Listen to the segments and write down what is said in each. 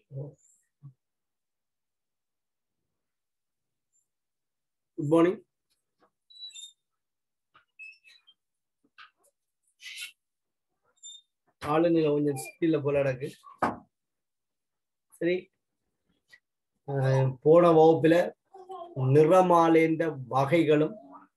good morning ஆளுநிலை கொஞ்சம் ஸ்பீட்ல போல நடக்கு சரி அஹ் போன வகுப்புல நிறமாலேந்த வகைகளும்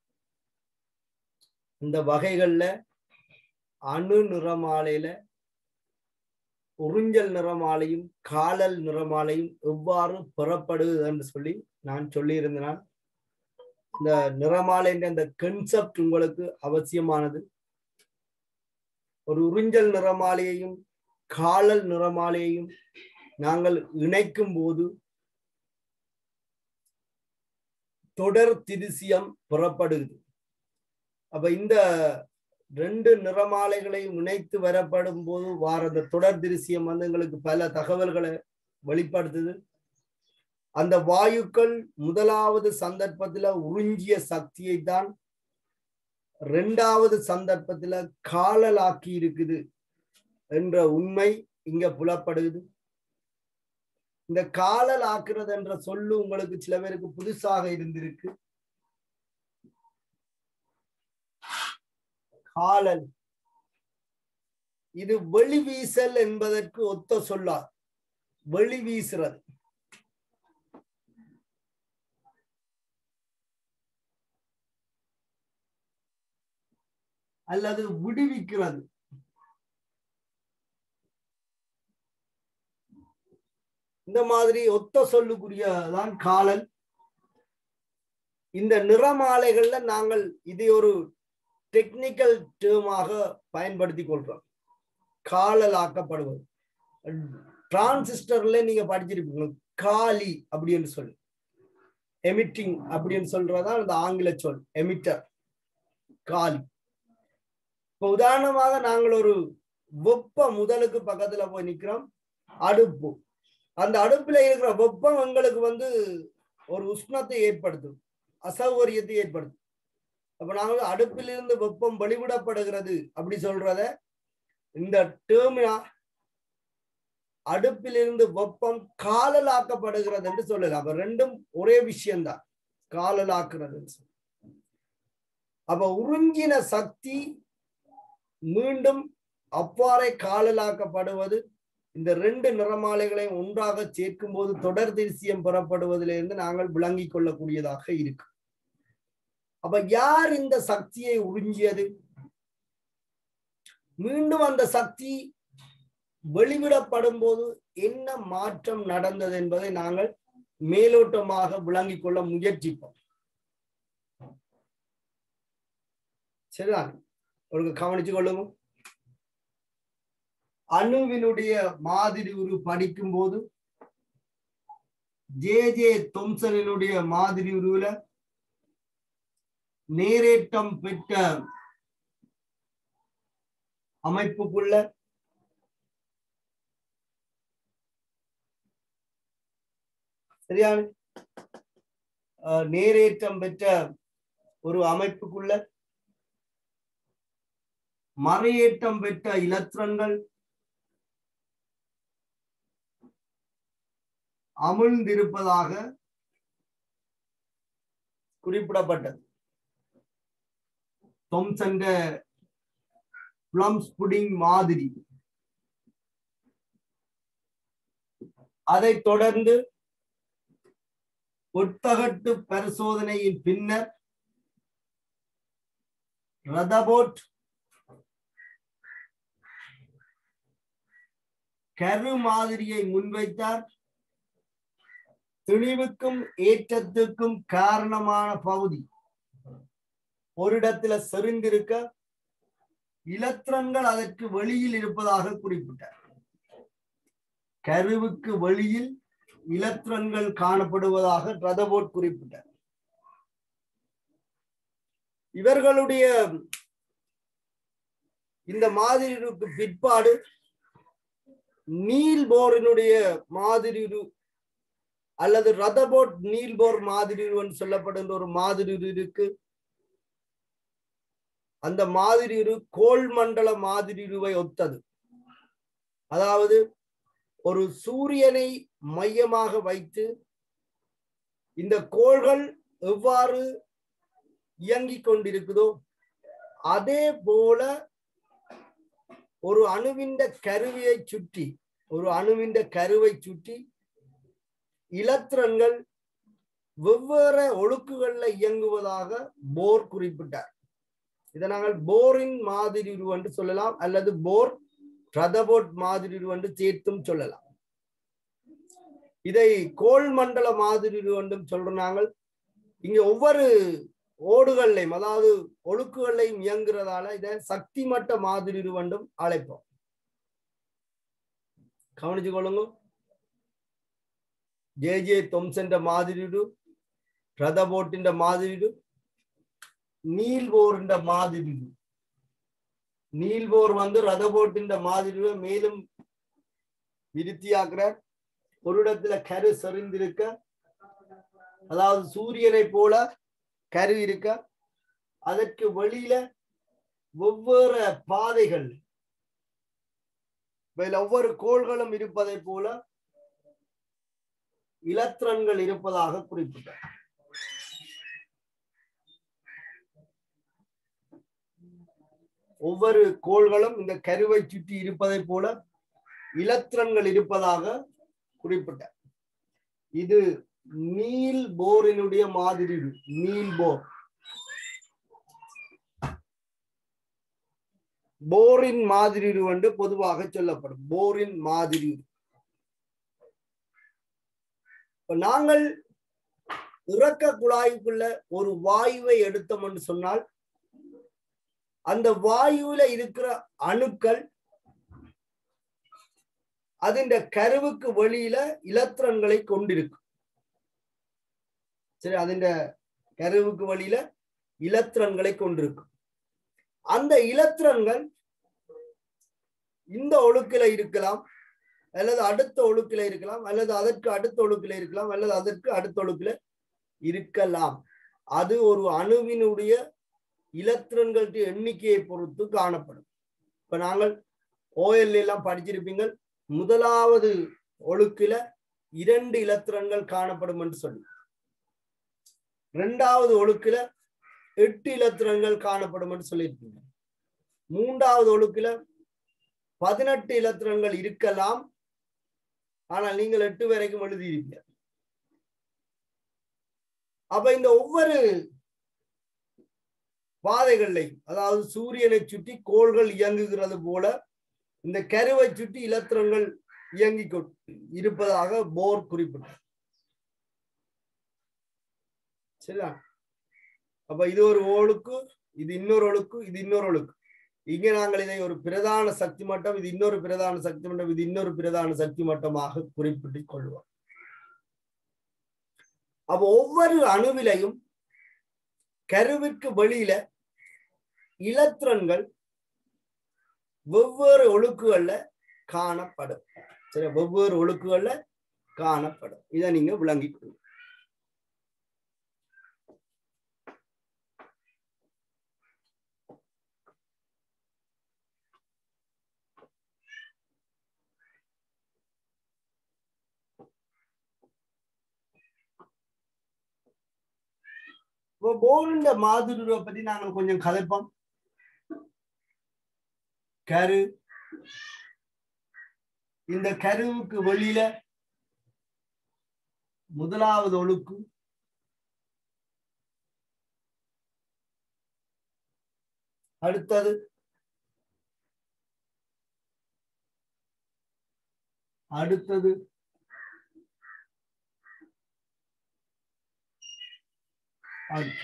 இந்த வகைகள்ல அணு நிறமாலையில உறிஞ்சல் நிறமாலையும் காலல் நிறமாலையும் எவ்வாறு பெறப்படுது என்று சொல்லி நான் சொல்லியிருந்தேன் இந்த நிறமாலைன்ற அந்த கன்செப்ட் உங்களுக்கு அவசியமானது ஒரு உறிஞ்சல் நிறமாலையையும் காலல் நிறமாலையையும் நாங்கள் இணைக்கும் போது தொடர் திரிசியம் புறப்படுது அப்ப இந்த ரெண்டு நிறமாலைகளையும் இணைத்து வரப்படும் போது வார அந்த தொடர் திருசியம் வந்து எங்களுக்கு பல தகவல்களை வெளிப்படுத்துது அந்த வாயுக்கள் முதலாவது சந்தர்ப்பத்துல உறிஞ்சிய சக்தியை தான் ரெண்டாவது சந்தர்ப்பத்துல காலலாக்கி இருக்குது என்ற உண்மை இங்க புலப்படுது இந்த காலல் ஆக்குறது என்ற சொல்லு உங்களுக்கு சில பேருக்கு புதுசாக இருந்திருக்கு காலல் இது வெளி வீசல் என்பதற்கு ஒத்த சொல்லார் வெளி வீசுறது அல்லது விடுவிக்கிறது இந்த மாதிரி ஒத்த சொல்லுக்குரியதான் காலல் இந்த நிறமாலைகள்ல நாங்கள் இதை ஒரு டெக்னிக்கல் டேர்மாக பயன்படுத்தி கொள்றோம் காலல் ஆக்கப்படுவது டிரான்சிஸ்டர்ல நீங்க படிச்சிருப்பீங்க காலி அப்படின்னு சொல்லி எமிட்டிங் அப்படின்னு சொல்றதா அந்த ஆங்கில சொல் எமிட்டர் காலி இப்ப உதாரணமாக நாங்கள் ஒரு வெப்ப முதலுக்கு பக்கத்துல போய் நிக்கிறோம் அடுப்பு அந்த அடுப்புல இருக்கிற வெப்பம் எங்களுக்கு வந்து ஒரு உஷ்ணத்தை ஏற்படுத்தும் அசௌகரியத்தை ஏற்படுத்தும் அப்ப நாங்கள் அடுப்பிலிருந்து வெப்பம் வெளிவிடப்படுகிறது அப்படி சொல்றத இந்த டேர்மினா அடுப்பிலிருந்து வெப்பம் காலலாக்கப்படுகிறது என்று சொல்லுது அப்ப ரெண்டும் ஒரே விஷயம்தான் காலலாக்குறது அப்ப உறிஞ்சின சக்தி மீண்டும் அவ்வாறே காலலாக்கப்படுவது இந்த ரெண்டு நிறமாலைகளையும் ஒன்றாக சேர்க்கும் போது தொடர் திருசியம் பெறப்படுவதிலிருந்து நாங்கள் விளங்கிக் கொள்ளக்கூடியதாக இருக்கு அப்ப யார் இந்த சக்தியை உறிஞ்சியது மீண்டும் அந்த சக்தி வெளிவிடப்படும் போது என்ன மாற்றம் நடந்தது என்பதை நாங்கள் மேலோட்டமாக விளங்கிக் கொள்ள முயற்சிப்போம் சரிதான் ஒரு கவனிச்சு கொள்ளுங்க அணுவினுடைய மாதிரி உரு படிக்கும் போது ஜே ஜே தொம்சனினுடைய மாதிரி உருவில நேரேற்றம் பெற்ற அமைப்புக்குள்ள சரியான நேரேற்றம் பெற்ற ஒரு அமைப்புக்குள்ள மறையேற்றம் பெற்ற இலத்திரன்கள் அமிழ்ந்திருப்பதாக குறிப்பிடப்பட்டது தொம்சன்ற பிளம்ஸ் புடிங் மாதிரி அதைத் தொடர்ந்து ஒட்டகட்டு பரிசோதனையின் பின்னர் ரதபோட் கரு மாதிரியை முன்வைத்தார் திணிவுக்கும் ஏற்றத்துக்கும் காரணமான பகுதி ஒரு இடத்துல செறிந்திருக்க இலத்திரன்கள் அதற்கு வெளியில் இருப்பதாக குறிப்பிட்டார் கருவுக்கு வெளியில் இலத்திரன்கள் காணப்படுவதாக ரதபோட் குறிப்பிட்டார் இவர்களுடைய இந்த மாதிரிக்கு பிற்பாடு நீல்போரினுடைய மாதிரி அல்லது ரதபோட் நீல்போர் மாதிரி சொல்லப்படுகின்ற ஒரு மாதிரி இருக்கு அந்த மாதிரி கோள் மண்டல மாதிரி ஒத்தது அதாவது ஒரு சூரியனை மையமாக வைத்து இந்த கோள்கள் எவ்வாறு இயங்கிக் கொண்டிருக்குதோ அதே போல ஒரு அணுவிண்ட கருவியை சுற்றி ஒரு அணுவிண்ட கருவை சுற்றி இலத்திரன்கள் வெவ்வேறு ஒழுக்குகள்ல இயங்குவதாக போர் குறிப்பிட்டார் இதை நாங்கள் போரின் மாதிரி என்று சொல்லலாம் அல்லது போர் ரதபோட் மாதிரி என்று சேர்த்தும் சொல்லலாம் இதை கோள் மண்டல மாதிரி என்றும் சொல்றோம் நாங்கள் இங்க ஒவ்வொரு ஓடுகள்லையும் அதாவது ஒழுக்குகள்லையும் இயங்குறதால இதை சக்தி மட்ட மாதிரி என்றும் அழைப்போம் கவனிச்சு கொள்ளுங்க ജെ ജെ തോംസന്റെ മാതിരിയൊരു രഥബോട്ടിന്റെ മാതിരി നീൽ ബോറിന്റെ മാതിരി നീൽ ബോർ வந்து ரதபோட்டிന്റെ மாதிரி மேலும் விருத்தியாக்குற ஒரு இடத்துல கரு செறிந்திருக்க அதாவது சூரியனை போல கரு இருக்க அதற்கு வெளியில ஒவ்வொரு பாதைகள் ஒவ்வொரு கோள்களும் இருப்பதை போல இலத்திரன்கள் இருப்பதாக குறிப்பிட்டார் ஒவ்வொரு கோள்களும் இந்த கருவை சுற்றி இருப்பதை போல இலத்திரன்கள் இருப்பதாக குறிப்பிட்டார் இது நீல் போரினுடைய மாதிரி நீல் போர் போரின் மாதிரி என்று பொதுவாக சொல்லப்படும் போரின் மாதிரி நாங்கள் இறக்க குழாய்க்குள்ள ஒரு வாயுவை எடுத்தோம் என்று சொன்னால் அந்த வாயுல இருக்கிற அணுக்கள் அதின் கருவுக்கு வெளியில இலத்திரன்களை கொண்டிருக்கும் சரி அதின் கருவுக்கு வெளியில இலத்திரன்களை கொண்டிருக்கும் அந்த இலத்திரன்கள் இந்த ஒழுக்கில இருக்கலாம் அல்லது அடுத்த ஒழுக்கில இருக்கலாம் அல்லது அதற்கு அடுத்த ஒழுக்கில இருக்கலாம் அல்லது அதற்கு அடுத்த ஒழுக்கில இருக்கலாம் அது ஒரு அணுவினுடைய இலத்திரன்களுடைய எண்ணிக்கையை பொறுத்து காணப்படும் இப்ப நாங்கள் ஓஎல் எல்லாம் படிச்சிருப்பீங்கள் முதலாவது ஒழுக்கில இரண்டு இலத்திரன்கள் காணப்படும் என்று சொல்லி இரண்டாவது ஒழுக்கில எட்டு இலத்திரன்கள் காணப்படும் என்று சொல்லியிருப்பீங்க மூன்றாவது ஒழுக்கில பதினெட்டு இலத்திரன்கள் இருக்கலாம் ஆனால் நீங்கள் எட்டு வரைக்கும் எழுதியிருப்பீங்க அப்ப இந்த ஒவ்வொரு பாதைகள்லையும் அதாவது சூரியனை சுற்றி கோள்கள் இயங்குகிறது போல இந்த கருவை சுற்றி இலத்திரங்கள் இயங்கி இருப்பதாக போர் குறிப்பிட்டார் சரியா அப்ப இது ஒரு ஒழுக்கு இது இன்னொரு ஒழுக்கு இது இன்னொரு ஒழுக்கு இங்க நாங்கள் இதை ஒரு பிரதான சக்தி மட்டம் இது இன்னொரு பிரதான சக்தி மட்டம் இது இன்னொரு பிரதான சக்தி மட்டமாக குறிப்பிட்டுக் கொள்வோம் அப்ப ஒவ்வொரு அணுவிலையும் கருவிற்கு வெளியில இலத்திரன்கள் வெவ்வேறு ஒழுக்குகள்ல காணப்படும் சரி வெவ்வேறு ஒழுக்குகள்ல காணப்படும் இதை நீங்க விளங்கிக்கணும் இப்போ போருண்ட மாதிரியை பத்தி நாங்கள் கொஞ்சம் கதைப்போம் கரு இந்த கருவுக்கு வெளியில முதலாவது ஒழுக்கு அடுத்தது அடுத்தது அடுத்து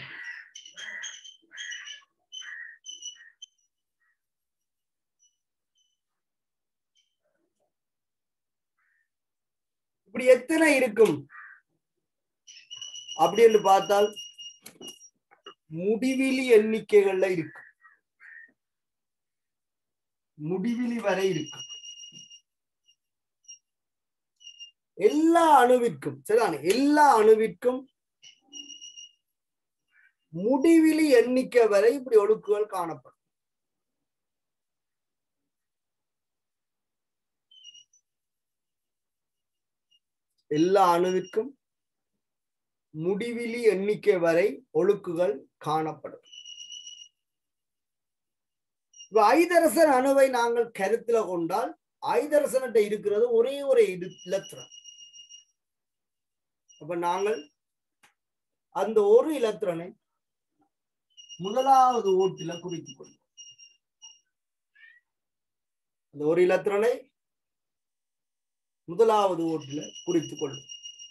இப்படி எத்தனை இருக்கும் அப்படின்னு பார்த்தால் முடிவிலி எண்ணிக்கைகள்ல இருக்கு முடிவிலி வரை இருக்கு எல்லா அணுவிற்கும் சரிதானே எல்லா அணுவிற்கும் முடிவிலி எண்ணிக்கை வரை இப்படி ஒழுக்குகள் காணப்படும் எல்லா அணுவிற்கும் முடிவிலி எண்ணிக்கை வரை ஒழுக்குகள் காணப்படும் இப்ப ஐதரசன் அணுவை நாங்கள் கருத்துல கொண்டால் ஐதரசன்கிட்ட இருக்கிறது ஒரே ஒரு இலத்திரம் அப்ப நாங்கள் அந்த ஒரு இலத்திரனை முதலாவது ஓட்டில குறித்துக் கொள்வோம் அந்த ஒரு இலத்திரனை முதலாவது ஓட்டில குறித்துக் கொள்ளும்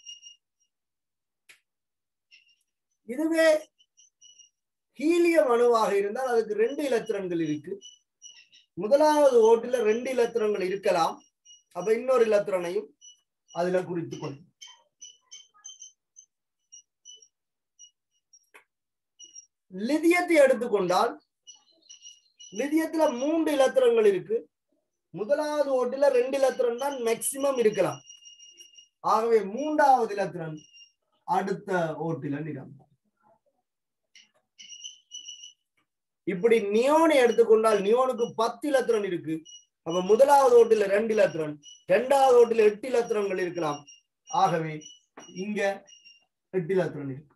இதுவே ஹீலியம் அணுவாக இருந்தால் அதுக்கு ரெண்டு இலத்திரன்கள் இருக்கு முதலாவது ஓட்டுல ரெண்டு இலத்திரங்கள் இருக்கலாம் அப்ப இன்னொரு இலத்திரனையும் அதுல குறித்துக் கொள்ளும் லிதியத்தை எடுத்துக்கொண்டால் லிதியத்துல மூன்று இலத்திரங்கள் இருக்கு முதலாவது ஓட்டுல ரெண்டு இலத்திரன் தான் மேக்சிமம் இருக்கலாம் ஆகவே மூன்றாவது இலத்திரன் அடுத்த ஓட்டில நிரம்பும் இப்படி நியோனை எடுத்துக்கொண்டால் நியோனுக்கு பத்து இலத்திரன் இருக்கு அப்ப முதலாவது ஓட்டில ரெண்டு இலத்திரன் இரண்டாவது ஓட்டில எட்டு இலத்திரங்கள் இருக்கலாம் ஆகவே இங்க எட்டு இலத்திரன் இருக்கு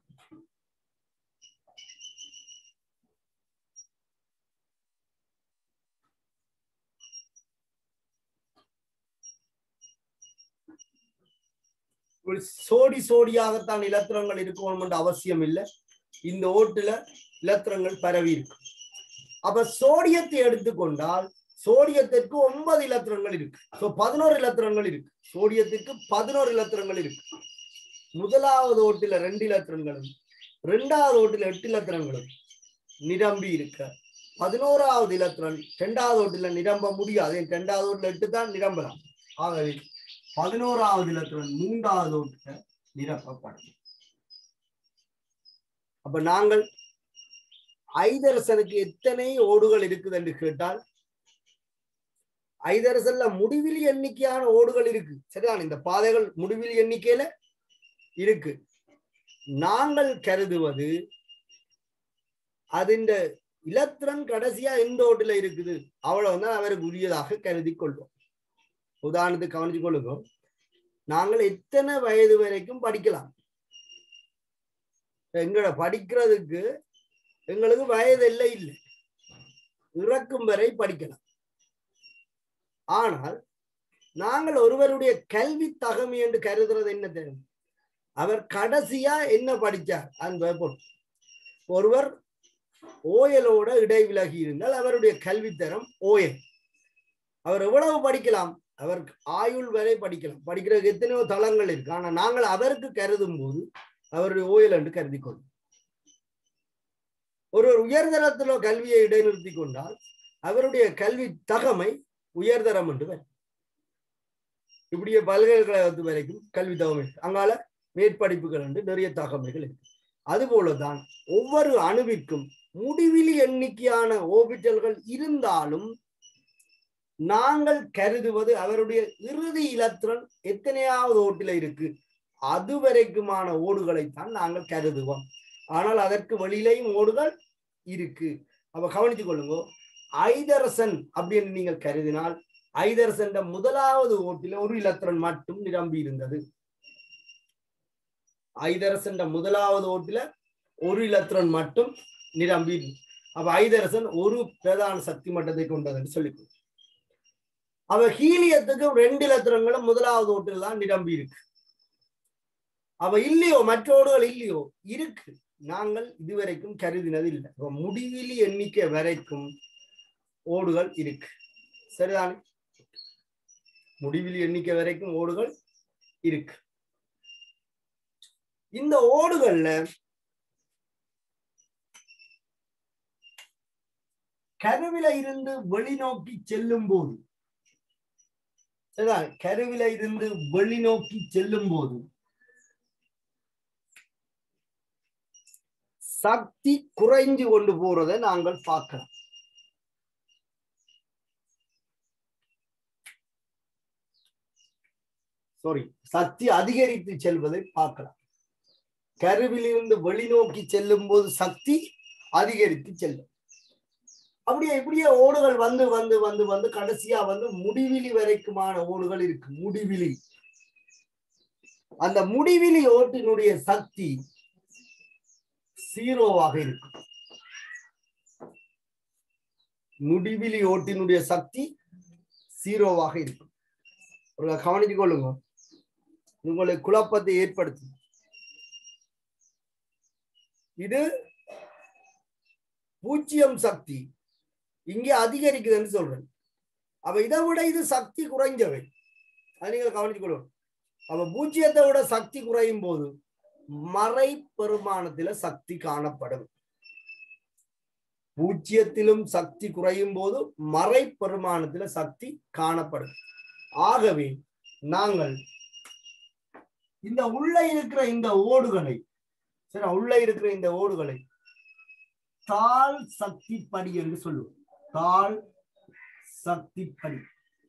ஒரு சோடி சோடியாகத்தான் இலத்திரங்கள் இருக்கணும் என்ற அவசியம் இல்லை இந்த ஓட்டுல இலத்திரங்கள் பரவி இருக்கு அப்ப சோடியத்தை எடுத்துக்கொண்டால் சோடியத்திற்கு ஒன்பது இலத்திரங்கள் இருக்கு சோ பதினோரு இலத்திரங்கள் இருக்கு சோடியத்திற்கு பதினோரு இலத்திரங்கள் இருக்கு முதலாவது ஓட்டுல ரெண்டு இலத்திரங்களும் இரண்டாவது ஓட்டுல எட்டு இலத்திரங்களும் நிரம்பி இருக்க பதினோராவது இலத்திரன் இரண்டாவது ஓட்டுல நிரம்ப முடியாது இரண்டாவது ஓட்டுல எட்டு தான் நிரம்பலாம் ஆகவே பதினோராவது இலத்திரன் மூன்றாவது ஓட்டுல நிரப்பப்படும் அப்ப நாங்கள் ஐதரசனுக்கு எத்தனை ஓடுகள் இருக்குது என்று கேட்டால் ஐதரசன்ல முடிவிலி எண்ணிக்கையான ஓடுகள் இருக்கு சரிதான் இந்த பாதைகள் முடிவிலி எண்ணிக்கையில இருக்கு நாங்கள் கருதுவது அது இந்த இலத்திரன் கடைசியா எந்த ஓட்டுல இருக்குது அவ்வளவுதான் அவருக்கு உரியதாக கருதி கொள்வோம் உதாரணத்துக்கு கவனிச்சு கொள்ளுங்க நாங்கள் எத்தனை வயது வரைக்கும் படிக்கலாம் எங்களை படிக்கிறதுக்கு எங்களுக்கு வயது எல்லை இல்லை இறக்கும் வரை படிக்கலாம் ஆனால் நாங்கள் ஒருவருடைய கல்வி தகமை என்று கருதுறது என்ன தெரியும் அவர் கடைசியா என்ன படிச்சார் அந்த ஒருவர் ஓயலோட இடைவிலகி இருந்தால் அவருடைய கல்வித்தரம் ஓயல் அவர் எவ்வளவு படிக்கலாம் அவருக்கு ஆயுள் வரை படிக்கலாம் படிக்கிறதுக்கு எத்தனையோ தளங்கள் இருக்கு ஆனா நாங்கள் அவருக்கு கருதும் போது அவருடைய ஓயல் என்று கருதி கொள்ளும் ஒருவர் உயர்தரத்திலோ கல்வியை இடைநிறுத்தி கொண்டால் அவருடைய கல்வி தகமை உயர்தரம் என்று வரும் இப்படியே பல்கலைக்கழகத்து வரைக்கும் கல்வி தகமை அங்கால மேற்படிப்புகள் என்று நிறைய தகமைகள் இருக்கு அதுபோலதான் ஒவ்வொரு அணுவிற்கும் முடிவிலி எண்ணிக்கையான ஓபிட்டல்கள் இருந்தாலும் நாங்கள் கருதுவது அவருடைய இறுதி இலத்திரன் எத்தனையாவது ஓட்டில இருக்கு அது வரைக்குமான ஓடுகளைத்தான் நாங்கள் கருதுவோம் ஆனால் அதற்கு வெளியிலையும் ஓடுகள் இருக்கு அப்ப கவனித்துக் கொள்ளுங்க ஐதரசன் அப்படின்னு நீங்கள் கருதினால் ஐதரசன் முதலாவது ஓட்டில ஒரு இலத்திரன் மட்டும் நிரம்பி இருந்தது ஐதரசன் முதலாவது ஓட்டில ஒரு இலத்திரன் மட்டும் நிரம்பி அப்ப ஐதரசன் ஒரு பிரதான சக்தி மட்டத்தை கொண்டதுன்னு சொல்லிக்கோ அவ ஹீலியத்துக்கு ரெண்டு இலத்திரங்களும் முதலாவது ஓட்டில் தான் நிரம்பி இருக்கு அவ இல்லையோ மற்றோடுகள் இல்லையோ இருக்கு நாங்கள் இதுவரைக்கும் கருதினது இல்லை முடிவிலி எண்ணிக்கை வரைக்கும் ஓடுகள் இருக்கு சரிதானே முடிவிலி எண்ணிக்கை வரைக்கும் ஓடுகள் இருக்கு இந்த ஓடுகள்ல கருவில இருந்து வெளிநோக்கி செல்லும் போது சரிதான் கருவில இருந்து வெளிநோக்கி செல்லும் போது சக்தி குறைஞ்சு கொண்டு போறதை நாங்கள் பார்க்கலாம் சாரி சக்தி அதிகரித்து செல்வதை பார்க்கலாம் கருவிலிருந்து வெளிநோக்கி செல்லும் போது சக்தி அதிகரித்து செல்லும் அப்படியே இப்படியே ஓடுகள் வந்து வந்து வந்து வந்து கடைசியா வந்து முடிவிலி வரைக்குமான ஓடுகள் இருக்கு முடிவிலி அந்த முடிவிலி ஓட்டினுடைய சக்தி சீரோவாக இருக்கும் முடிவிலி ஓட்டினுடைய சக்தி சீரோவாக இருக்கும் ஒரு கவனித்து கொள்ளுங்க உங்களை குழப்பத்தை ஏற்படுத்தும் இது பூஜ்ஜியம் சக்தி இங்கே அதிகரிக்குதுன்னு சொல்றேன் அப்ப இதை விட இது சக்தி குறைஞ்சவை அது நீங்க கவனித்துக் கொள்ளும் அப்ப பூஜ்ஜியத்தை விட சக்தி குறையும் போது மறை பெருமானத்தில சக்தி காணப்படும் பூஜ்ஜியத்திலும் சக்தி குறையும் போது மறை பெருமானத்தில சக்தி காணப்படும் ஆகவே நாங்கள் இந்த உள்ள இருக்கிற இந்த ஓடுகளை சரி உள்ள இருக்கிற இந்த ஓடுகளை தாழ் சக்தி படி என்று சொல்லுவோம் தாழ் சக்தி படி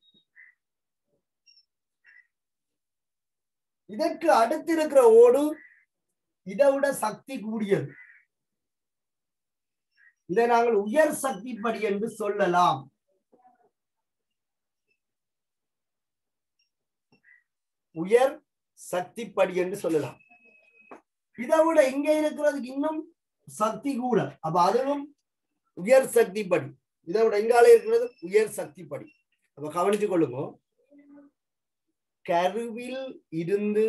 இதற்கு அடுத்து இருக்கிற ஓடு இதை விட சக்தி கூடியது இதை நாங்கள் உயர் சக்தி படி என்று சொல்லலாம் உயர் சக்தி படி என்று சொல்லலாம் இதை விட இங்க இருக்கிறதுக்கு இன்னும் சக்தி கூட அப்ப அதுவும் உயர் சக்தி படி இதை விட எங்கால இருக்கிறது உயர் சக்தி படி அப்ப கவனிச்சு கொள்ளுங்க கருவில் இருந்து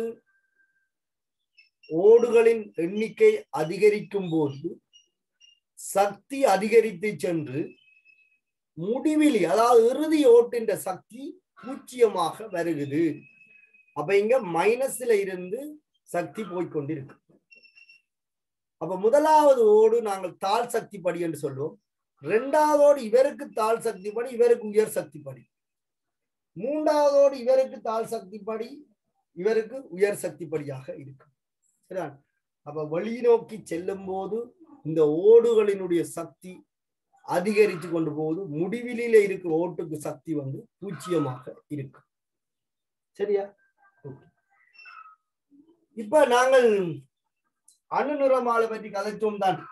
ஓடுகளின் எண்ணிக்கை அதிகரிக்கும் போது சக்தி அதிகரித்து சென்று முடிவிலி அதாவது இறுதி ஓட்டின் சக்தி பூஜ்ஜியமாக வருகுது அப்ப இங்க மைனஸ்ல இருந்து சக்தி போய்கொண்டிருக்கு அப்ப முதலாவது ஓடு நாங்கள் தாழ் சக்தி படி என்று சொல்லுவோம் இரண்டாவதோடு இவருக்கு தாழ் சக்தி படி இவருக்கு உயர் சக்தி படி மூன்றாவதோடு இவருக்கு தாழ் சக்தி படி இவருக்கு உயர் சக்தி படியாக இருக்கும் சரியா அப்ப வழி நோக்கி செல்லும் போது இந்த ஓடுகளினுடைய சக்தி அதிகரித்து கொண்டு போகுது முடிவிலில இருக்கிற ஓட்டுக்கு சக்தி வந்து பூஜ்ஜியமாக இருக்கும் சரியா இப்ப நாங்கள் அணு நிறமாலை பற்றி கதைத்தோம் தான்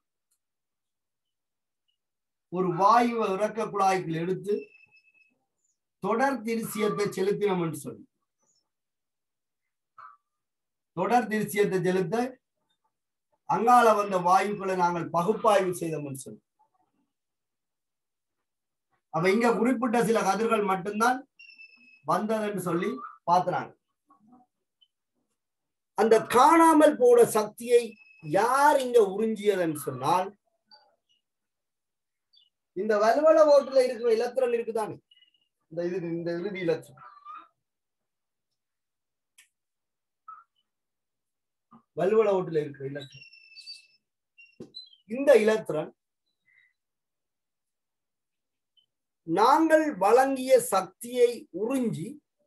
ஒரு வாயுவை இறக்க குழாய்க்குள் எடுத்து தொடர் திருசியத்தை செலுத்தினோம் என்று சொல்லி தொடர் திருசியத்தை செலுத்த அங்கால வந்த வாயுக்களை நாங்கள் பகுப்பாய்வு செய்தோம் என்று சொல்லி அப்ப இங்க குறிப்பிட்ட சில கதிர்கள் மட்டும்தான் வந்ததுன்னு சொல்லி பாத்துறாங்க அந்த காணாமல் போன சக்தியை யார் இங்க உறிஞ்சியதுன்னு சொன்னால் இந்த வலுவல ஓட்டுல இருக்கிற இலத்திரன் இருக்குதானே இந்த இது இந்த இறுதி இலத்திரம் வலுவல ஓட்டுல இருக்கிற இலத்திரன் இந்த இலத்திரன் நாங்கள் வழங்கிய சக்தியை உறிஞ்சி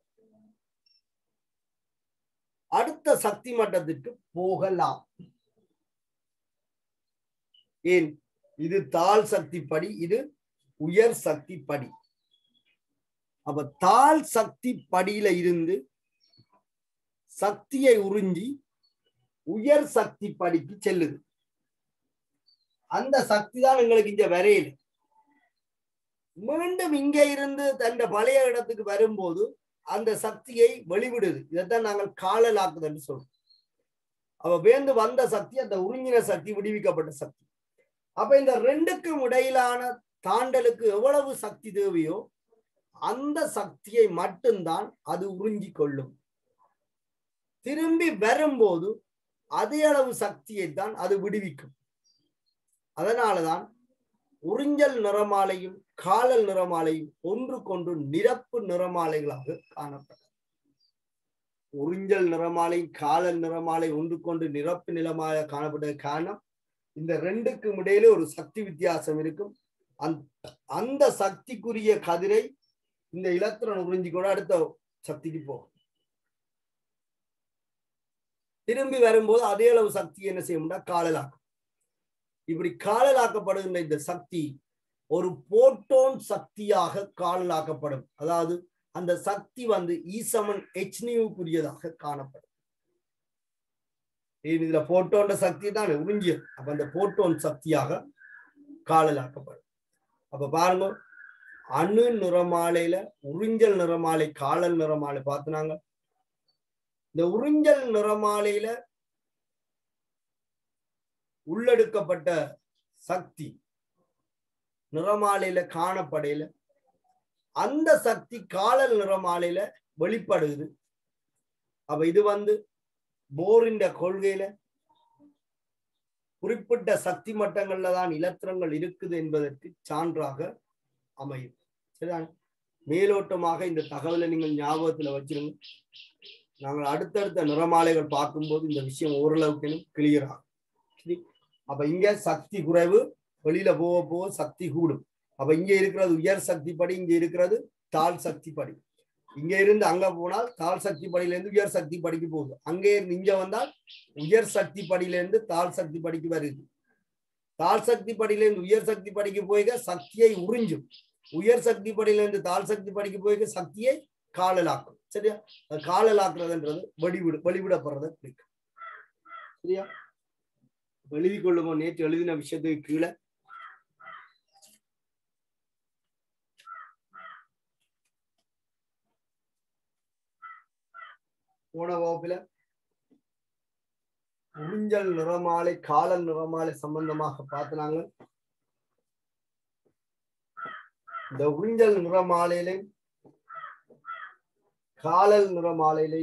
அடுத்த சக்தி மட்டத்திற்கு போகலாம் ஏன் இது தாழ் சக்தி படி இது உயர் சக்தி படி அப்ப தாழ் சக்தி படியில இருந்து சக்தியை உறிஞ்சி உயர் சக்தி படிக்கு செல்லுது அந்த சக்தி தான் எங்களுக்கு இங்க வரையில மீண்டும் இங்க இருந்து தன் பழைய இடத்துக்கு வரும்போது அந்த சக்தியை வெளிவிடுது இதைத்தான் நாங்கள் காலலாக்குதல் சொல்றோம் அவ வேந்து வந்த சக்தி அந்த உறிஞ்சின சக்தி விடுவிக்கப்பட்ட சக்தி அப்ப இந்த ரெண்டுக்கும் இடையிலான தாண்டலுக்கு எவ்வளவு சக்தி தேவையோ அந்த சக்தியை மட்டும்தான் அது உறிஞ்சி கொள்ளும் திரும்பி வரும்போது அதே அளவு சக்தியை தான் அது விடுவிக்கும் அதனாலதான் உறிஞ்சல் நிறமாலையும் காலல் நிறமாலையும் ஒன்றுக்கொன்று நிரப்பு நிறமாலைகளாக காணப்படும் உறிஞ்சல் நிறமாலை காலல் நிறமாலை ஒன்றுக்கொண்டு நிரப்பு நிலமாக காணப்பட்ட காரணம் இந்த ரெண்டுக்கும் இடையில ஒரு சக்தி வித்தியாசம் இருக்கும் அந்த சக்திக்குரிய கதிரை இந்த இலத்திரன் உறிஞ்சி கூட அடுத்த சக்திக்கு போகும் திரும்பி வரும்போது அதே அளவு சக்தி என்ன செய்ய முடியாது காலலாக்கும் இப்படி காலலாக்கப்படுகின்ற இந்த சக்தி ஒரு போட்டோன் சக்தியாக காலலாக்கப்படும் அதாவது அந்த சக்தி வந்து ஈசமன் எச்னியுக்குரியதாக காணப்படும் இதுல போட்டோன்ற சக்தி தான் உறிஞ்சியது அப்ப அந்த போட்டோன் சக்தியாக காலலாக்கப்படும் அப்ப பாருங்க அணு நிறமாலையில உறிஞ்சல் நிறமாலை காலல் நிறமாலை பார்த்தினாங்க இந்த உறிஞ்சல் நிறமாலையில உள்ளெடுக்கப்பட்ட சக்தி நிறமாலையில காணப்படையில அந்த சக்தி காலல் நிறமாலையில வெளிப்படுது அப்ப இது வந்து போரின் கொள்கையில குறிப்பிட்ட சக்தி மட்டங்கள்ல தான் இலத்திரங்கள் இருக்குது என்பதற்கு சான்றாக அமையும் சரிதான் மேலோட்டமாக இந்த தகவலை நீங்கள் ஞாபகத்துல வச்சிருங்க நாங்கள் அடுத்தடுத்த நிறமாலைகள் பார்க்கும்போது இந்த விஷயம் ஓரளவுக்கு கிளியர் ஆகும் சரி அப்ப இங்க சக்தி குறைவு வெளியில போக போக சக்தி கூடும் அப்ப இங்க இருக்கிறது உயர் சக்தி படி இங்க இருக்கிறது தாழ் சக்தி படி இங்க இருந்து அங்க போனால் தாழ் சக்தி படியில இருந்து உயர் சக்தி படிக்கு போகுது அங்கே இருந்து இங்க வந்தால் உயர் சக்தி படியில இருந்து தாழ் சக்தி படிக்கு வருது தாழ் சக்தி படியில இருந்து உயர் சக்தி படிக்கு போய்க சக்தியை உறிஞ்சும் உயர் சக்தி படியில இருந்து தாழ் சக்தி படிக்கு போய்க சக்தியை காலலாக்கும் சரியா காலலாக்குறதுன்றது வெளிவிடு வெளிவிடப்படுறத குறிக்கும் சரியா எழுதி கொள்ளுங்க நேற்று எழுதின விஷயத்துக்கு கீழே போன வகுப்புல உறிஞ்சல் நிறமாலை காலல் நிறமாலை சம்பந்தமாக பார்த்தனாங்க இந்த உறிஞ்சல் நிறமாலையிலே காலல் நிறமாலையிலே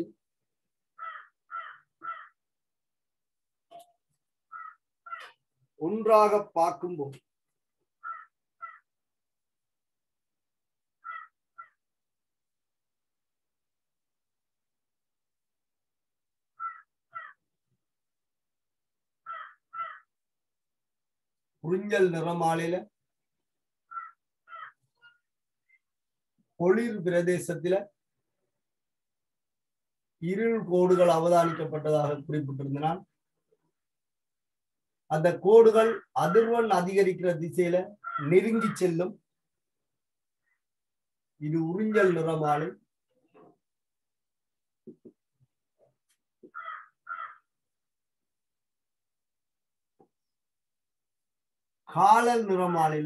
ஒன்றாக பார்க்கும்போது புரிஞ்சல் நிறமாலையில ஒளிர் பிரதேசத்தில இருள் கோடுகள் அவதானிக்கப்பட்டதாக குறிப்பிட்டிருந்தான் அந்த கோடுகள் அதிர்வன் அதிகரிக்கிற திசையில நெருங்கி செல்லும் இது உறிஞ்சல் நிறமாலை காலல் நிறமாலையில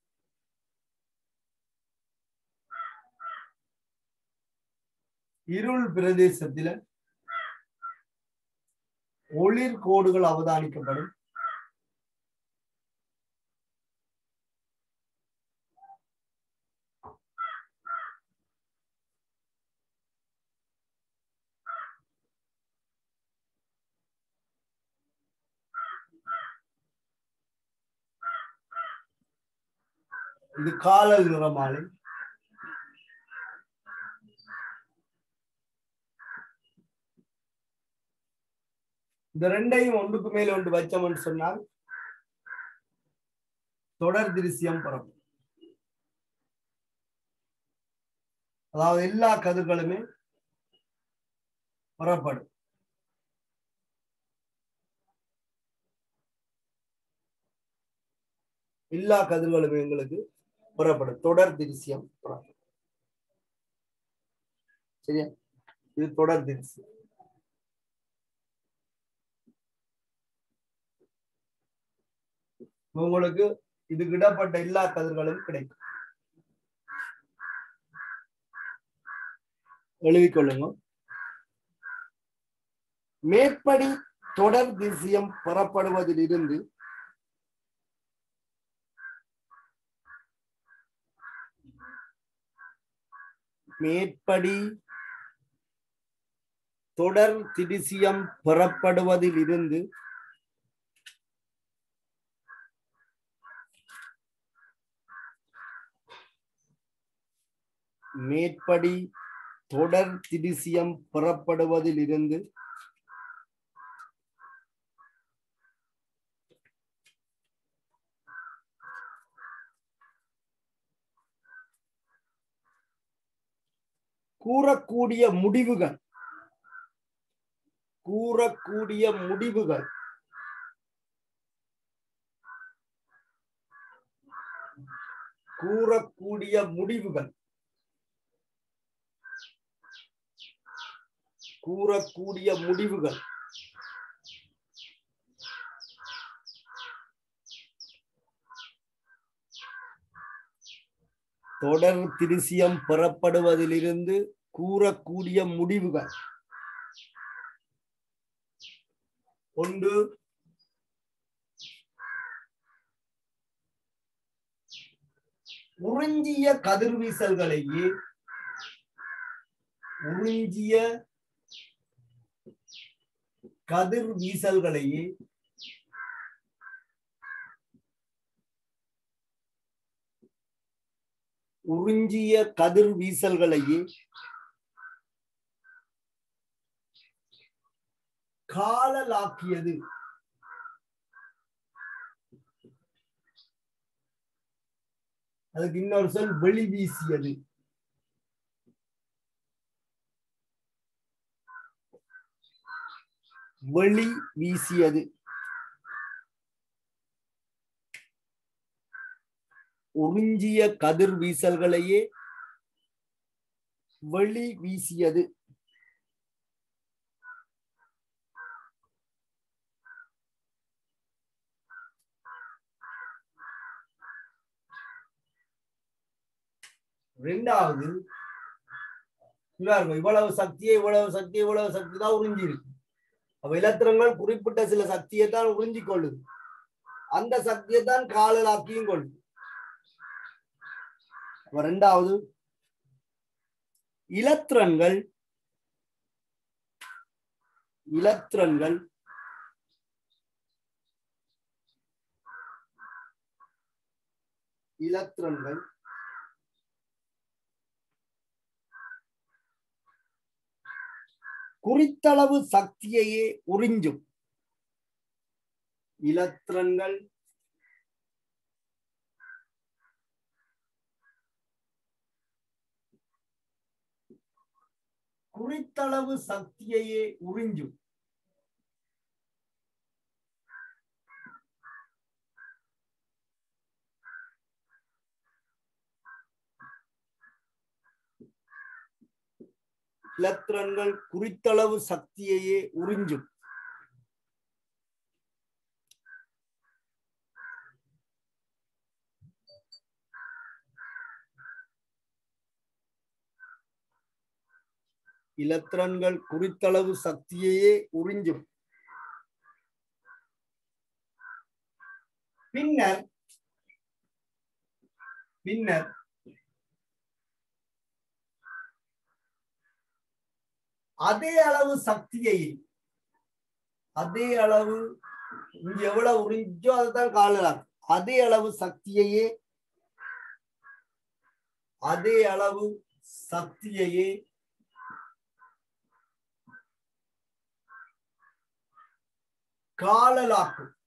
இருள் பிரதேசத்தில ஒளிர் கோடுகள் அவதானிக்கப்படும் இது காலல் நிறமாலை இந்த ரெண்டையும் ஒன்றுக்கு மேல ஒன்று வச்சோம்னு சொன்னால் தொடர் திருசியம் பரவும் அதாவது எல்லா கதிர்களுமே புறப்படும் எல்லா கதிர்களுமே எங்களுக்கு புறப்படும் தொடர் திருசியம் புறப்படும் சரியா இது தொடர் திருசியம் உங்களுக்கு இதுக்கு இடப்பட்ட எல்லா கதிர்களும் கிடைக்கும் எழுதிக் கொள்ளுங்க மேற்படி தொடர் திசையம் புறப்படுவதிலிருந்து மேற்படி தொடர் திடிசியம் புறப்படுவதில் இருந்து மேற்படி தொடர் திடிசியம் புறப்படுவதில் இருந்து கூறக்கூடிய முடிவுகள் கூறக்கூடிய முடிவுகள் கூறக்கூடிய முடிவுகள் கூறக்கூடிய முடிவுகள் தொடர் திருசியம் புறப்படுவதிலிருந்து கூறக்கூடிய முடிவுகள் ஒன்று உறிஞ்சிய கதிர்வீசல்களையே உறிஞ்சிய கதிர்வீசல்களையே உறிஞ்சிய கதிர்வீசல்களையே காலலாக்கியது அதுக்கு இன்னொரு சொல் வெளி வீசியது வெளி வீசியது உறிஞ்சிய கதிர் வீசல்களையே வெளி வீசியது ரெண்டாவது இவ்வாறு இவ்வளவு சக்தியை இவ்வளவு சக்தி இவ்வளவு சக்தி தான் உறிஞ்சி இருக்கு அப்ப இலத்திரங்கள் குறிப்பிட்ட சில சக்தியை தான் உறிஞ்சி கொள்ளுது அந்த சக்தியை தான் காலலாக்கியும் கொள்ளுது அப்ப ரெண்டாவது இலத்திரன்கள் இலத்திரன்கள் இலத்திரன்கள் குறித்தளவு சக்தியையே உறிஞ்சும் இலத்திரன்கள் குறித்தளவு சக்தியையே உறிஞ்சும் இலத்திரன்கள் குறித்தளவு சக்தியையே உறிஞ்சும் இலத்திரன்கள் குறித்தளவு சக்தியையே உறிஞ்சும் பின்னர் பின்னர் அதே அளவு சக்தியை அதே அளவு இங்க எவ்வளவு உறிஞ்சோ அதைத்தான் காணலாம் அதே அளவு சக்தியையே அதே அளவு சக்தியையே காலலாக்கும்